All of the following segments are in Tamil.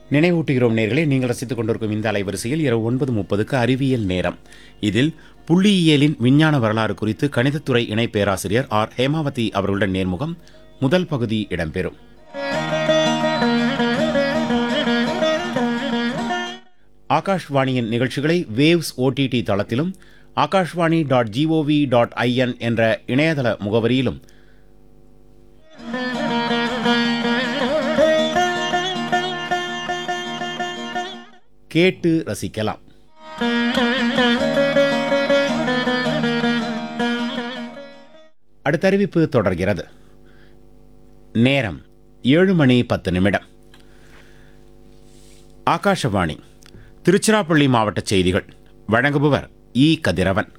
நினைவூட்டுகிறோம் நேர்களே நீங்கள் ரசித்துக் கொண்டிருக்கும் இந்த அலைவரிசையில் இரவு ஒன்பது முப்பதுக்கு அறிவியல் நேரம் இதில் புள்ளியியலின் விஞ்ஞான வரலாறு குறித்து கணிதத்துறை இணை பேராசிரியர் ஆர் ஹேமாவதி அவர்களுடன் நேர்முகம் முதல் பகுதி இடம்பெறும் ஆகாஷ்வாணியின் நிகழ்ச்சிகளை வேவ்ஸ் ஓடிடி தளத்திலும் Akashvani dot gov dot in என்ற இணையதள முகவரியிலும் கேட்டு ரசிக்கலாம் அடுத்த அறிவிப்பு தொடர்கிறது நேரம் ஏழு மணி பத்து நிமிடம் ஆகாஷவாணி திருச்சிராப்பள்ளி மாவட்ட செய்திகள் வழங்குபவர் இ கதிரவன்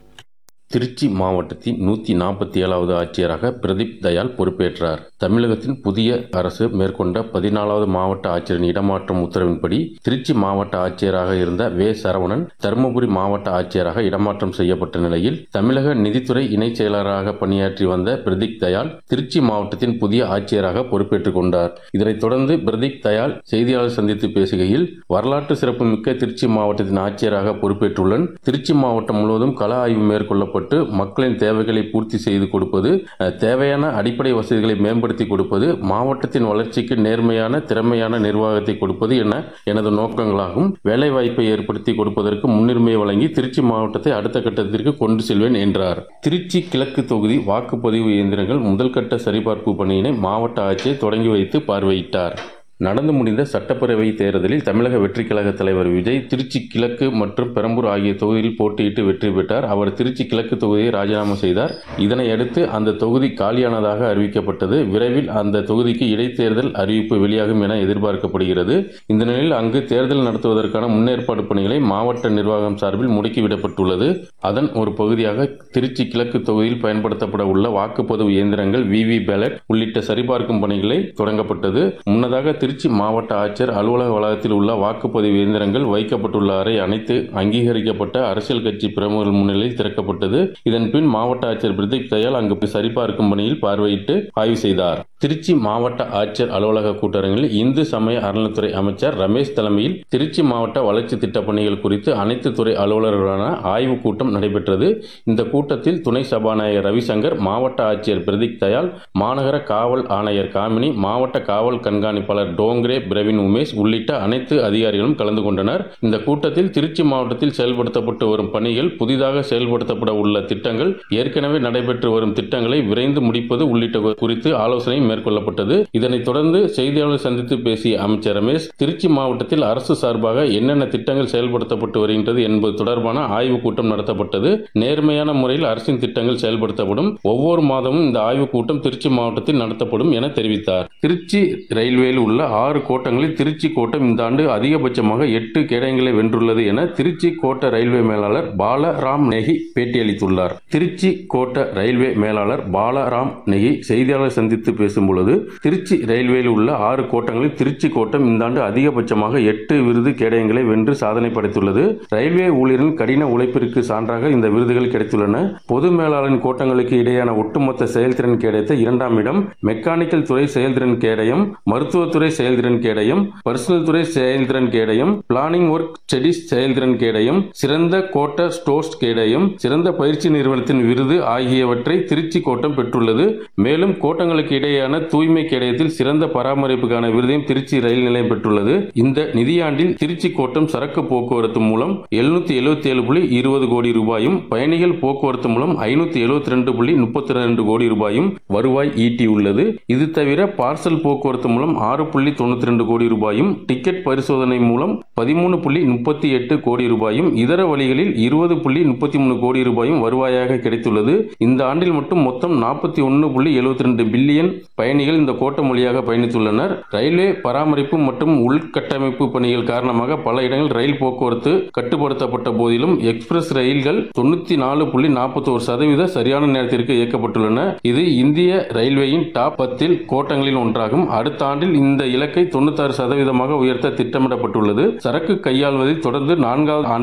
திருச்சி மாவட்டத்தின் நூற்றி நாற்பத்தி ஏழாவது ஆட்சியராக பிரதீப் தயாள் பொறுப்பேற்றார் தமிழகத்தின் புதிய அரசு மேற்கொண்ட பதினாலாவது மாவட்ட ஆட்சியரின் இடமாற்றம் உத்தரவின்படி திருச்சி மாவட்ட ஆட்சியராக இருந்த வே சரவணன் தருமபுரி மாவட்ட ஆட்சியராக இடமாற்றம் செய்யப்பட்ட நிலையில் தமிழக நிதித்துறை இணைச் செயலராக பணியாற்றி வந்த பிரதீப் தயாள் திருச்சி மாவட்டத்தின் புதிய ஆட்சியராக பொறுப்பேற்றுக் கொண்டார் இதனைத் தொடர்ந்து பிரதீப் தயாள் செய்தியாளர் சந்தித்து பேசுகையில் வரலாற்று சிறப்புமிக்க திருச்சி மாவட்டத்தின் ஆட்சியராக பொறுப்பேற்றுள்ளன் திருச்சி மாவட்டம் முழுவதும் கள ஆய்வு மேற்கொள்ளப்பட்டு மக்களின் தேவைகளை பூர்த்தி செய்து கொடுப்பது அஹ், தேவையான அடிப்படை வசதிகளை மேம்படுத்தி கொடுப்பது மாவட்டத்தின் வளர்ச்சிக்கு நேர்மையான திறமையான நிர்வாகத்தை கொடுப்பது என எனது நோக்கங்களாகும் வேலைவாய்ப்பை ஏற்படுத்தி கொடுப்பதற்கு முன்னுரிமை வழங்கி திருச்சி மாவட்டத்தை அடுத்த கட்டத்திற்கு கொண்டு செல்வேன் என்றார் திருச்சி கிழக்கு தொகுதி வாக்குப்பதிவு இயந்திரங்கள் முதல்கட்ட சரிபார்ப்பு பணியினை மாவட்ட ஆட்சியர் தொடங்கி வைத்து பார்வையிட்டார் நடந்து முடிந்த சட்டப்பேரவை தேர்தலில் தமிழக வெற்றிக் கழக தலைவர் விஜய் திருச்சி கிழக்கு மற்றும் பெரம்பூர் ஆகிய தொகுதியில் போட்டியிட்டு வெற்றி பெற்றார் அவர் திருச்சி கிழக்கு தொகுதியை ராஜினாமா செய்தார் இதனையடுத்து அந்த தொகுதி காலியானதாக அறிவிக்கப்பட்டது விரைவில் அந்த தொகுதிக்கு இடைத்தேர்தல் அறிவிப்பு வெளியாகும் என எதிர்பார்க்கப்படுகிறது இந்த நிலையில் அங்கு தேர்தல் நடத்துவதற்கான முன்னேற்பாடு பணிகளை மாவட்ட நிர்வாகம் சார்பில் முடுக்கிவிடப்பட்டுள்ளது அதன் ஒரு பகுதியாக திருச்சி கிழக்கு தொகுதியில் பயன்படுத்தப்பட உள்ள வாக்குப்பதிவு இயந்திரங்கள் விவி பேலட் உள்ளிட்ட சரிபார்க்கும் பணிகளை தொடங்கப்பட்டது முன்னதாக திருச்சி மாவட்ட ஆட்சியர் அலுவலக வளாகத்தில் உள்ள வாக்குப்பதிவு இயந்திரங்கள் வைக்கப்பட்டுள்ள அறை அனைத்து அங்கீகரிக்கப்பட்ட அரசியல் கட்சி பிரமுகர்கள் முன்னிலையில் திறக்கப்பட்டது இதன் பின் மாவட்ட ஆட்சியர் பிரதீப் தயாள் அங்கு சரிபார்க்கும் பணியில் பார்வையிட்டு ஆய்வு செய்தார் திருச்சி மாவட்ட ஆட்சியர் அலுவலக கூட்டரங்கில் இந்து சமய அறநிலைத்துறை அமைச்சர் ரமேஷ் தலைமையில் திருச்சி மாவட்ட வளர்ச்சி திட்டப் பணிகள் குறித்து அனைத்து துறை அலுவலர்களான ஆய்வுக் கூட்டம் நடைபெற்றது இந்த கூட்டத்தில் துணை சபாநாயகர் ரவிசங்கர் மாவட்ட ஆட்சியர் பிரதீப் தயாள் மாநகர காவல் ஆணையர் காமினி மாவட்ட காவல் கண்காணிப்பாளர் டோங்ரே பிரவீன் உமேஷ் உள்ளிட்ட அனைத்து அதிகாரிகளும் கலந்து கொண்டனர் இந்த கூட்டத்தில் திருச்சி மாவட்டத்தில் செயல்படுத்தப்பட்டு வரும் பணிகள் புதிதாக செயல்படுத்தப்பட உள்ள திட்டங்கள் ஏற்கனவே நடைபெற்று வரும் திட்டங்களை விரைந்து முடிப்பது உள்ளிட்ட குறித்து ஆலோசனை மேற்கொள்ளப்பட்டது இதனைத் தொடர்ந்து செய்தியாளர் சந்தித்து பேசிய அமைச்சர் ரமேஷ் திருச்சி மாவட்டத்தில் அரசு சார்பாக என்னென்ன திட்டங்கள் செயல்படுத்தப்பட்டு வருகின்றது என்பது தொடர்பான ஆய்வுக் கூட்டம் நடத்தப்பட்டது நேர்மையான முறையில் அரசின் திட்டங்கள் செயல்படுத்தப்படும் ஒவ்வொரு மாதமும் இந்த ஆய்வுக் கூட்டம் திருச்சி மாவட்டத்தில் நடத்தப்படும் என தெரிவித்தார் திருச்சி ரயில்வேயில் உள்ள ஆறு கோட்டங்களில் திருச்சி கோட்டம் இந்த ஆண்டு அதிகபட்சமாக எட்டு கேடயங்களை வென்றுள்ளது என திருச்சி கோட்ட ரயில்வே மேலாளர் பாலராம் நெகி பேட்டியளித்துள்ளார் திருச்சி கோட்ட ரயில்வே மேலாளர் பாலராம் நெகி செய்தியாளர் சந்தித்து பேசும்பொழுது திருச்சி ரயில்வேயில் உள்ள ஆறு கோட்டங்களில் திருச்சி கோட்டம் இந்த ஆண்டு அதிகபட்சமாக எட்டு விருது கேடயங்களை வென்று சாதனை படைத்துள்ளது ரயில்வே ஊழியரின் கடின உழைப்பிற்கு சான்றாக இந்த விருதுகள் கிடைத்துள்ளன பொது மேலாளரின் கோட்டங்களுக்கு இடையான ஒட்டுமொத்த செயல்திறன் கேடயத்தை இரண்டாம் இடம் மெக்கானிக்கல் துறை செயல்திறன் கேடயம் மருத்துவத்துறை செயல்திறன் கேடயம் பர்சனல் துறை செயல்திறன் கேடயம் பிளானிங் ஒர்க் ஸ்டடிஸ் செயல்திறன் கேடயம் சிறந்த கோட்ட ஸ்டோர்ஸ் கேடயம் சிறந்த பயிற்சி நிறுவனத்தின் விருது ஆகியவற்றை திருச்சி கோட்டம் பெற்றுள்ளது மேலும் கோட்டங்களுக்கு இடையேயான தூய்மை கேடயத்தில் சிறந்த பராமரிப்புக்கான விருதையும் திருச்சி ரயில் நிலையம் பெற்றுள்ளது இந்த நிதியாண்டில் திருச்சி கோட்டம் சரக்கு போக்குவரத்து மூலம் எழுநூத்தி எழுபத்தி ஏழு புள்ளி இருபது கோடி ரூபாயும் பயணிகள் போக்குவரத்து மூலம் ஐநூத்தி எழுபத்தி ரெண்டு புள்ளி முப்பத்தி ரெண்டு கோடி ரூபாயும் வருவாய் ஈட்டியுள்ளது இது தவிர பார்சல் போக்குவரத்து மூலம் ஆறு புள்ளி தொண்ணூத்தி ரெண்டு கோடி ரூபாயும் டிக்கெட் பரிசோதனை மூலம் பதிமூணு புள்ளி முப்பத்தி எட்டு கோடி ரூபாயும் இதர வழிகளில் இருபது புள்ளி முப்பத்தி மூணு கோடி ரூபாயும் வருவாயாக கிடைத்துள்ளது இந்த ஆண்டில் மட்டும் மொத்தம் நாற்பத்தி ஒன்று புள்ளி எழுபத்தி ரெண்டு பில்லியன் பயணிகள் இந்த கோட்டம் வழியாக பயணித்துள்ளனர் ரயில்வே பராமரிப்பு மற்றும் உள்கட்டமைப்பு பணிகள் காரணமாக பல இடங்களில் ரயில் போக்குவரத்து கட்டுப்படுத்தப்பட்ட போதிலும் எக்ஸ்பிரஸ் ரயில்கள் தொண்ணூத்தி நாலு புள்ளி நாற்பத்தோரு சதவீத சரியான நேரத்திற்கு இயக்கப்பட்டுள்ளன இது இந்திய ரயில்வேயின் டாப் பத்தில் கோட்டங்களில் ஒன்றாகும் அடுத்த ஆண்டில் இந்த இலக்கை தொண்ணூத்தாறு சதவீதமாக உயர்த்த திட்டமிடப்பட்டுள்ளது சரக்கு கையாள்வதில் தொடர்ந்து நான்காவது ஆண்டு